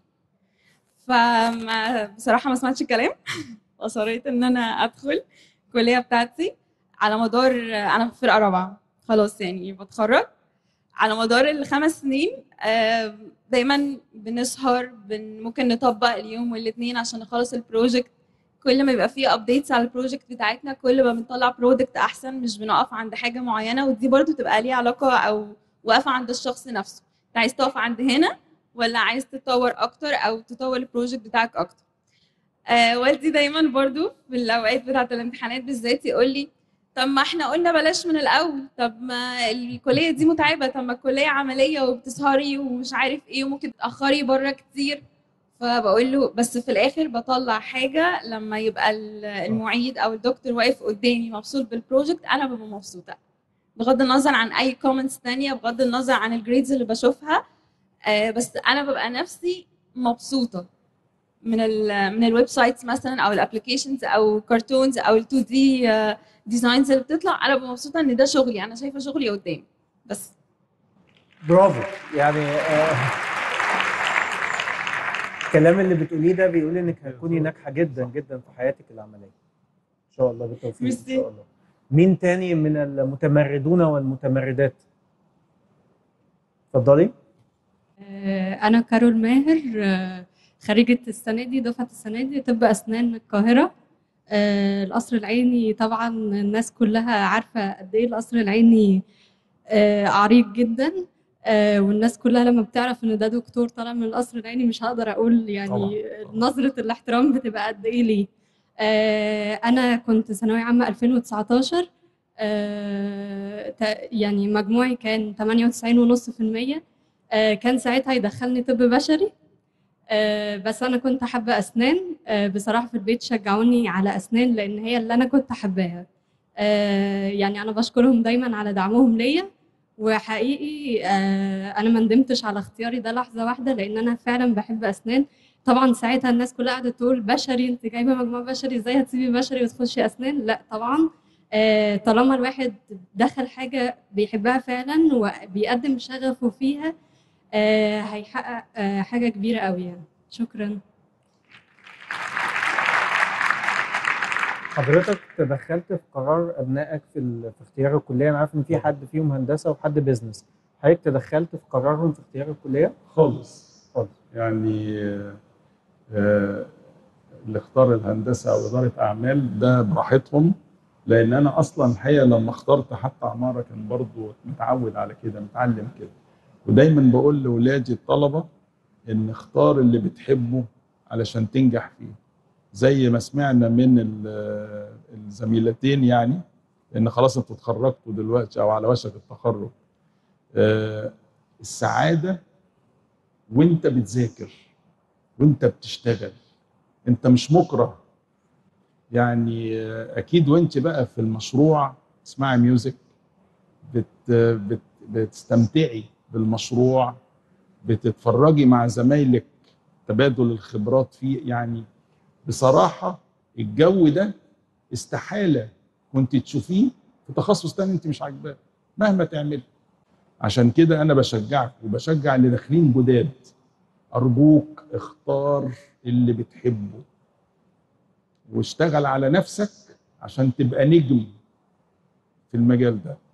فبصراحه ما سمعتش الكلام اصريت ان انا ادخل الكليه بتاعتي على مدار انا في فرقه رابعه خلاص يعني بتخرج على مدار الخمس سنين آه، دايما بنسهر بن ممكن نطبق اليوم والاثنين عشان نخلص البروجكت كل ما يبقى فيه ابديتس على البروجكت بتاعتنا كل ما بنطلع برودكت احسن مش بنقف عند حاجه معينه ودي برضو تبقى ليها علاقه او واقفه عند الشخص نفسه انت عايز تقف عند هنا ولا عايز تتطور اكتر او تطور البروجكت بتاعك اكتر آه والدي دايما برضو في الاوقات بتاعه الامتحانات بالذات يقول لي طب ما احنا قلنا بلاش من الاول طب ما الكليه دي متعبه طب ما الكليه عمليه وبتسهري ومش عارف ايه وممكن تتاخري بره كتير فبقول له بس في الاخر بطلع حاجه لما يبقى ال- المعيد او الدكتور واقف قدامي مبسوط بالبروجكت انا ببقى مبسوطه بغض النظر عن اي كومنتس تانية بغض النظر عن الجريدز اللي بشوفها آه، بس انا ببقى نفسي مبسوطه من ال من الويب سايتس مثلا او الابلكيشنز او كرتونز او ال 2 دي ديزاينز اللي بتطلع انا ببقى مبسوطه ان ده شغلي انا شايفه شغلي قدامي بس برافو يعني آه، الكلام اللي بتقوليه ده بيقول انك هتكوني ناجحه جدا جدا في حياتك العمليه ان شاء الله بالتوفيق ان ميرسي. شاء الله مين تاني من المتمردون والمتمردات اتفضلي آه، أنا كارول ماهر آه، خريجة السنة دي دفعة السنة دي طب أسنان القاهرة آه، القصر العيني طبعا الناس كلها عارفة قد إيه القصر العيني آه، عريق جدا آه، والناس كلها لما بتعرف إن ده دكتور طالع من القصر العيني مش هقدر أقول يعني نظرة الاحترام بتبقى قد إيه ليه آه، أنا كنت ثانوية عامة 2019 آه، تا- يعني مجموعي كان 98.5% آه، كان ساعتها يدخلني طب بشري آه، بس انا كنت حابه اسنان آه، بصراحه في البيت شجعوني على اسنان لان هي اللي انا كنت حباها آه، يعني انا بشكرهم دايما على دعمهم ليا وحقيقي آه، انا ما ندمتش على اختياري ده لحظه واحده لان انا فعلا بحب اسنان طبعا ساعتها الناس كلها قعدت تقول بشري انت جايبه مجموع بشري ازاي هتسيبي بشري وتخشي اسنان لا طبعا آه، طالما الواحد دخل حاجه بيحبها فعلا وبيقدم شغفه فيها آه، هيحقق آه، حاجة كبيرة قوي يعني شكرا حضرتك تدخلت في قرار ابنائك في, ال- في اختيار الكليه انا عارف ان في حد فيهم هندسه وحد بيزنس حضرتك تدخلت في قرارهم في اختيار الكليه خالص خالص. يعني آه، آه، اللي اختار الهندسه او اداره اعمال ده براحتهم لان انا اصلا الحقيقه لما اخترت حتى عماره كان برضو متعود على كده متعلم كده ودايما بقول لاولادي الطلبه ان اختار اللي بتحبه علشان تنجح فيه زي ما سمعنا من ال- الزميلتين يعني ان خلاص انتوا اتخرجتوا دلوقتي او على وشك التخرج آه، السعاده وانت بتذاكر وانت بتشتغل انت مش مكره يعني آه، اكيد وانت بقى في المشروع تسمعي ميوزك بت بت بتستمتعي بالمشروع بتتفرجي مع زمايلك تبادل الخبرات فيه يعني بصراحة الجو ده استحالة كنت تشوفيه في تخصص تاني انت مش عاجباه مهما تعملي عشان كده انا بشجعك وبشجع اللي داخلين جداد ارجوك اختار اللي بتحبه واشتغل على نفسك عشان تبقى نجم في المجال ده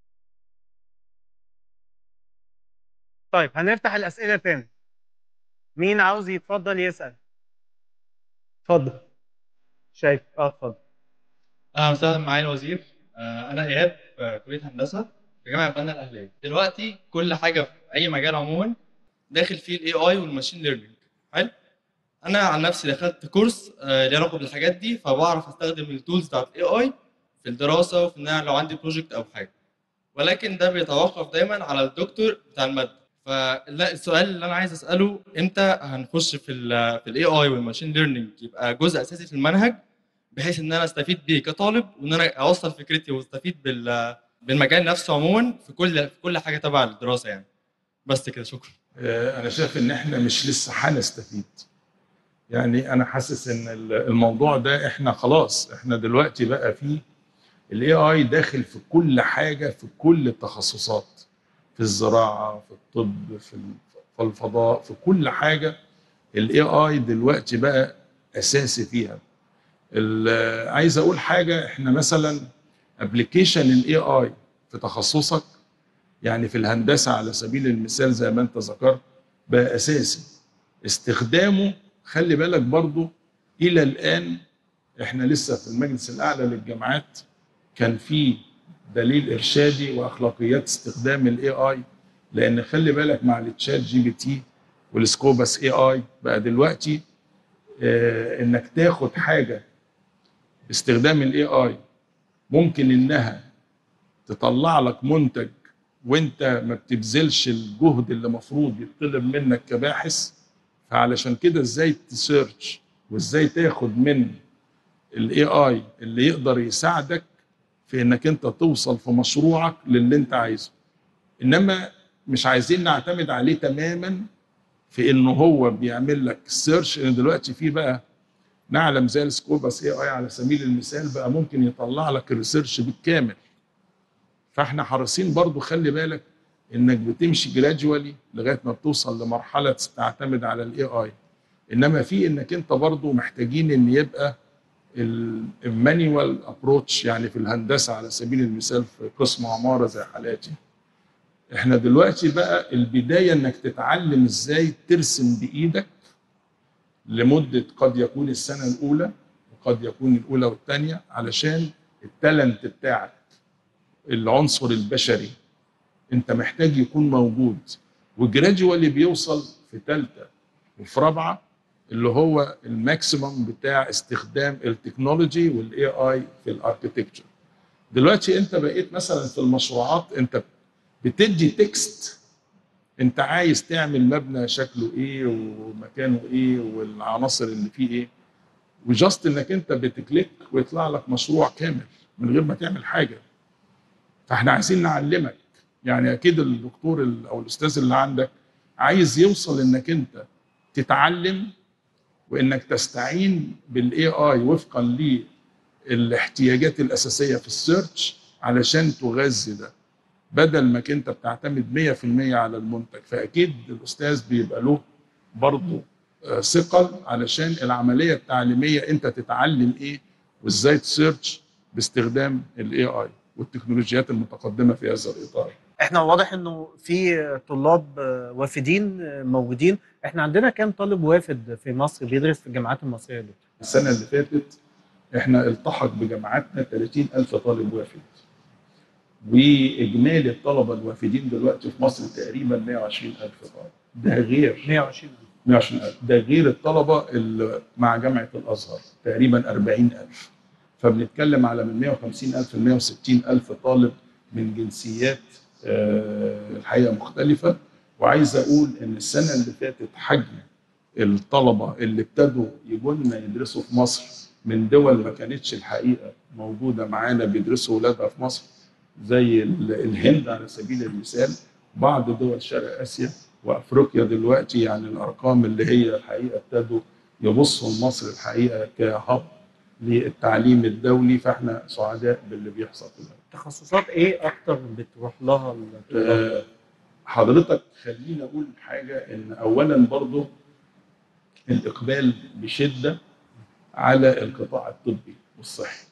طيب هنفتح الاسئله تاني مين عاوز يتفضل يسال اتفضل شايف اه اتفضل اهلا وسهلا معايا الوزير آه، انا ايهاب في كليه هندسه في جامعه بنها الاهليه دلوقتي كل حاجه في اي مجال عموما داخل فيه الاي اي والماشين ليرنينج حلو انا عن نفسي دخلت كورس آه، ليه علاقه بالحاجات دي فبعرف استخدم التولز بتاعت الاي اي في الدراسه وفي ان انا لو عندي بروجكت او حاجه ولكن ده بيتوقف دايما على الدكتور بتاع الماده فالسؤال اللي انا عايز اساله امتى هنخش في ال في الاي اي والماشين ليرنينج يبقى جزء اساسي في المنهج بحيث ان انا استفيد بيه كطالب وان انا اوصل فكرتي واستفيد بال بالمجال نفسه عموما في كل في كل حاجه تبع الدراسه يعني بس كده شكرا آه، انا شايف ان احنا مش لسه هنستفيد يعني انا حاسس ان ال- الموضوع ده احنا خلاص احنا دلوقتي بقى فيه الاي اي داخل في كل حاجه في كل التخصصات في الزراعه في الطب في ال- في الفضاء في كل حاجه الاي اي دلوقتي بقى اساسي فيها ال- عايز اقول حاجه احنا مثلا ابلكيشن الاي اي في تخصصك يعني في الهندسه على سبيل المثال زي ما انت ذكرت بقى اساسي استخدامه خلي بالك برضو الى الان احنا لسه في المجلس الاعلى للجامعات كان في دليل ارشادي واخلاقيات استخدام الاي اي لان خلي بالك مع التشات جي بي تي والسكوبس اي اي بقى دلوقتي آه انك تاخد حاجه باستخدام الاي اي ممكن انها تطلع لك منتج وانت ما بتبذلش الجهد اللي المفروض يطلب منك كباحث فعلشان كده ازاي تسيرش وازاي تاخد من الاي اي اللي يقدر يساعدك في انك انت توصل في مشروعك للي انت عايزه انما مش عايزين نعتمد عليه تماما في انه هو بيعمل لك سيرش لان دلوقتي في بقى نعلم زي السكوبس اي اي على سبيل المثال بقى ممكن يطلع لك الريسيرش بالكامل فاحنا حريصين برضو خلي بالك انك بتمشي جراديوالي لغايه ما بتوصل لمرحله تعتمد على الاي اي انما في انك انت برضو محتاجين ان يبقى المانيوال ابروتش يعني في الهندسه على سبيل المثال في قسم عماره زي حالاتي احنا دلوقتي بقى البدايه انك تتعلم ازاي ترسم بايدك لمده قد يكون السنه الاولى وقد يكون الاولى والثانيه علشان التالنت بتاعك العنصر البشري انت محتاج يكون موجود وجراديوالي بيوصل في ثالثه وفي رابعه اللي هو الماكسيمم بتاع استخدام التكنولوجي والاي اي في الاركتكتشر دلوقتي انت بقيت مثلا في المشروعات انت بتدي تكست انت عايز تعمل مبنى شكله ايه ومكانه ايه والعناصر اللي فيه ايه وجاست انك انت بتكليك ويطلع لك مشروع كامل من غير ما تعمل حاجه فاحنا عايزين نعلمك يعني اكيد الدكتور ال- او الاستاذ اللي عندك عايز يوصل انك انت تتعلم وانك تستعين بالاي اي وفقا للاحتياجات الاساسيه في السيرش علشان تغذي ده بدل ما انت بتعتمد 100% على المنتج فاكيد الاستاذ بيبقى له برضه آه، ثقل علشان العمليه التعليميه انت تتعلم ايه وازاي تسيرش باستخدام الاي اي والتكنولوجيات المتقدمه في هذا الاطار احنا واضح انه في طلاب آه، وافدين آه، موجودين احنا عندنا كام طالب وافد في مصر بيدرس في الجامعات المصريه دي السنه اللي فاتت احنا التحق بجامعاتنا 30 الف طالب وافد واجمالي الطلبه الوافدين دلوقتي في مصر تقريبا 120 الف طالب ده غير 120 120 الف ده غير الطلبه اللي مع جامعه الازهر تقريبا 40 الف فبنتكلم على من 150 الف ل 160 الف طالب من جنسيات آه، الحقيقه مختلفه وعايز اقول ان السنه اللي فاتت حجم الطلبه اللي ابتدوا يجوا لنا يدرسوا في مصر من دول ما كانتش الحقيقه موجوده معانا بيدرسوا ولادها في مصر زي ال- الهند على سبيل المثال بعض دول شرق اسيا وافريقيا دلوقتي يعني الارقام اللي هي الحقيقه ابتدوا يبصوا لمصر الحقيقه كهب للتعليم الدولي فاحنا سعداء باللي بيحصل في البلد. تخصصات ايه اكتر بتروح لها الطلاب؟ آه، حضرتك خليني اقول حاجه ان اولا برضو الاقبال بشده على القطاع الطبي والصحي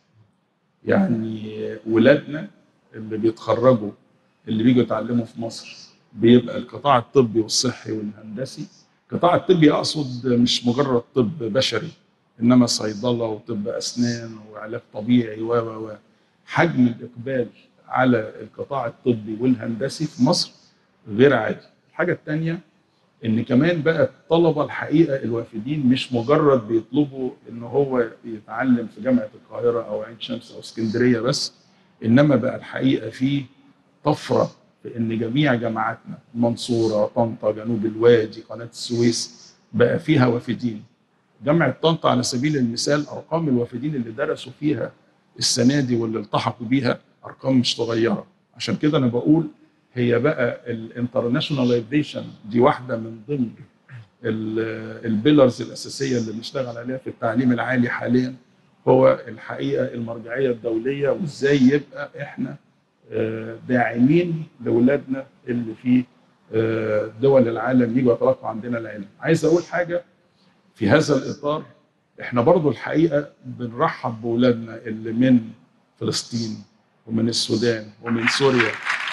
يعني ولادنا اللي بيتخرجوا اللي بيجوا يتعلموا في مصر بيبقى القطاع الطبي والصحي والهندسي القطاع الطبي اقصد مش مجرد طب بشري انما صيدله وطب اسنان وعلاج طبيعي و و و حجم الاقبال على القطاع الطبي والهندسي في مصر غير عادي الحاجه الثانيه ان كمان بقى الطلبه الحقيقه الوافدين مش مجرد بيطلبوا ان هو يتعلم في جامعه القاهره او عين شمس او اسكندريه بس انما بقى الحقيقه في طفره في ان جميع جامعاتنا المنصوره طنطا جنوب الوادي قناه السويس بقى فيها وافدين جامعه طنطا على سبيل المثال ارقام الوافدين اللي درسوا فيها السنه دي واللي التحقوا بيها ارقام مش صغيره عشان كده انا بقول هي بقى الانترناشوناليزيشن دي واحده من ضمن البيلرز الاساسيه اللي بنشتغل عليها في التعليم العالي حاليا هو الحقيقه المرجعيه الدوليه وازاي يبقى احنا آه، داعمين لاولادنا اللي في آه، دول العالم يجوا يتلقوا عندنا العلم عايز اقول حاجه في هذا الاطار احنا برضو الحقيقه بنرحب باولادنا اللي من فلسطين ومن السودان ومن سوريا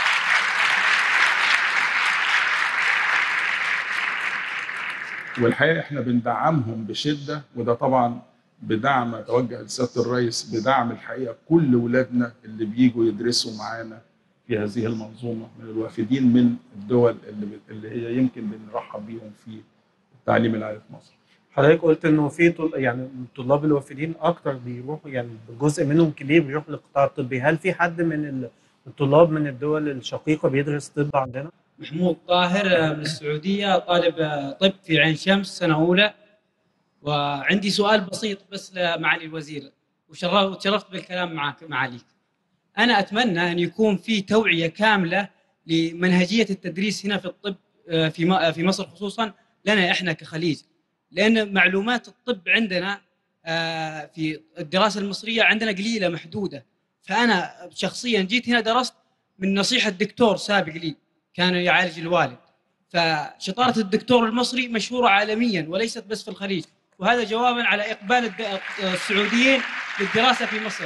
والحقيقه احنا بندعمهم بشده وده طبعا بدعم اتوجه لسياده الرئيس بدعم الحقيقه كل ولادنا اللي بيجوا يدرسوا معانا في هذه المنظومه من الوافدين من الدول اللي اللي هي يمكن بنرحب بيهم في التعليم العالي في مصر. حضرتك قلت انه في طل... يعني الطلاب الوافدين اكتر بيروحوا يعني جزء منهم كبير بيروح للقطاع الطبي، هل في حد من ال- الطلاب من الدول الشقيقه بيدرس طب عندنا؟ محمود طاهر من السعودية طالب طب في عين شمس سنة أولى وعندي سؤال بسيط بس لمعالي الوزير وشرف- وتشرفت بالكلام معك معاليك أنا أتمنى أن يكون في توعية كاملة لمنهجية التدريس هنا في الطب آه، في م- في مصر خصوصا لنا إحنا كخليج لأن معلومات الطب عندنا آه، في الدراسة المصرية عندنا قليلة محدودة فأنا شخصيا جيت هنا درست من نصيحة دكتور سابق لي كان يعالج الوالد فشطارة الدكتور المصري مشهورة عالميا وليست بس في الخليج وهذا جوابا على إقبال الد- السعوديين للدراسة في مصر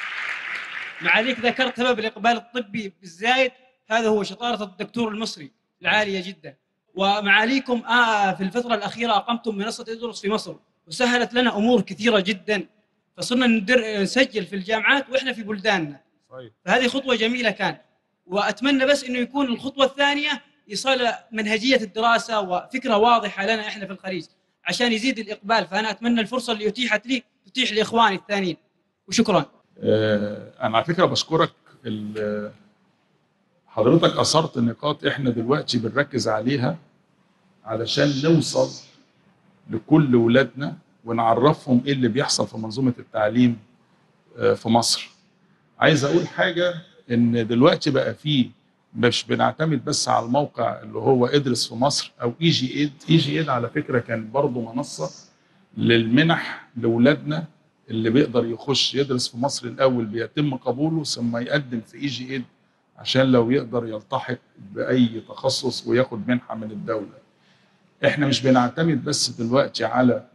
معاليك ذكرت سبب الإقبال الطبي بالزايد هذا هو شطارة الدكتور المصري العالية جدا ومعاليكم آه في الفترة الأخيرة أقمتم منصة ادرس في مصر وسهلت لنا أمور كثيرة جدا فصرنا ندر نسجل في الجامعات وإحنا في بلداننا صحيح. فهذه خطوة جميلة كان واتمنى بس انه يكون الخطوه الثانيه يصل منهجيه الدراسه وفكره واضحه لنا احنا في الخليج عشان يزيد الاقبال فانا اتمنى الفرصه اللي اتيحت لي تتيح لاخواني الثانيين وشكرا آه، انا على فكره بشكرك ال- حضرتك اثرت نقاط احنا دلوقتي بنركز عليها علشان نوصل لكل ولادنا ونعرفهم ايه اللي بيحصل في منظومه التعليم آه، في مصر. عايز اقول حاجه ان دلوقتي بقى في مش بنعتمد بس على الموقع اللي هو ادرس في مصر او اي جي ايد، اي جي ايد على فكره كان برضه منصه للمنح لاولادنا اللي بيقدر يخش يدرس في مصر الاول بيتم قبوله ثم يقدم في اي جي ايد عشان لو يقدر يلتحق باي تخصص وياخد منحه من الدوله. احنا مش بنعتمد بس دلوقتي على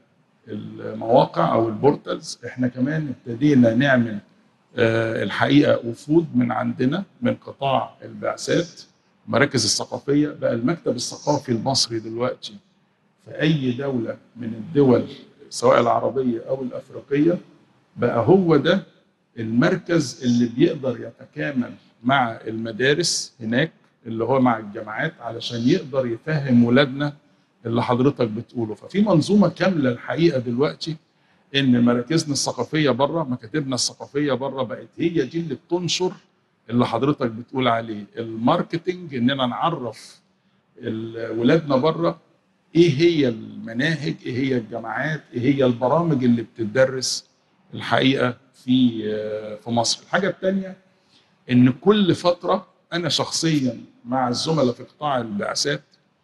المواقع او البورتالز احنا كمان ابتدينا نعمل آه، الحقيقه وفود من عندنا من قطاع البعثات المراكز الثقافيه بقى المكتب الثقافي المصري دلوقتي في اي دوله من الدول سواء العربيه او الافريقيه بقى هو ده المركز اللي بيقدر يتكامل مع المدارس هناك اللي هو مع الجامعات علشان يقدر يفهم ولادنا اللي حضرتك بتقوله ففي منظومه كامله الحقيقه دلوقتي ان مراكزنا الثقافيه بره مكاتبنا الثقافيه بره بقت هي دي اللي بتنشر اللي حضرتك بتقول عليه الماركتنج اننا نعرف ال- ولادنا بره ايه هي المناهج ايه هي الجامعات ايه هي البرامج اللي بتدرس الحقيقه في في مصر الحاجه الثانيه ان كل فتره انا شخصيا مع الزملاء في قطاع البعثات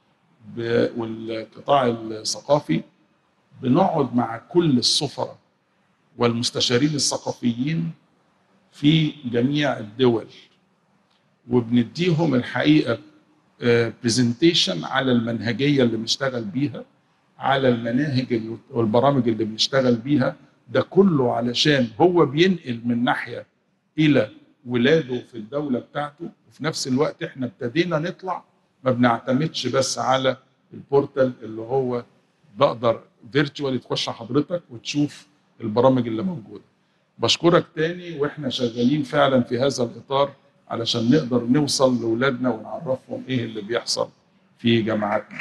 ب- والقطاع الثقافي بنقعد مع كل السفراء والمستشارين الثقافيين في جميع الدول وبنديهم الحقيقه برزنتيشن على المنهجيه اللي بنشتغل بيها على المناهج اللي- والبرامج اللي بنشتغل بيها ده كله علشان هو بينقل من ناحيه الى ولاده في الدوله بتاعته وفي نفس الوقت احنا ابتدينا نطلع ما بنعتمدش بس على البورتال اللي هو بقدر فيرتشوالي تخش حضرتك وتشوف البرامج اللي موجوده بشكرك تاني واحنا شغالين فعلا في هذا الاطار علشان نقدر نوصل لاولادنا ونعرفهم ايه اللي بيحصل في جامعاتنا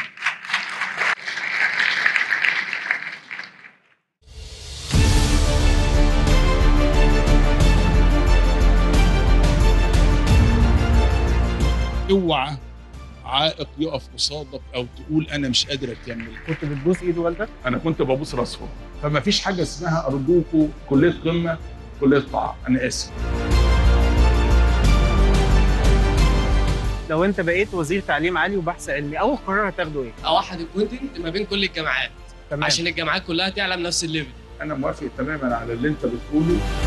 اوعى عائق يقف قصادك او تقول انا مش قادر اكمل كنت بتبوس ايد والدك انا كنت ببوس راسهم فما فيش حاجه اسمها ارجوكوا كليه قمه كليه طاعه انا اسف لو انت بقيت وزير تعليم عالي وبحث علمي اول قرار هتاخده ايه اوحد الكونتنت ما بين كل الجامعات تمام عشان الجامعات كلها تعلم نفس الليفل انا موافق تماما على اللي انت بتقوله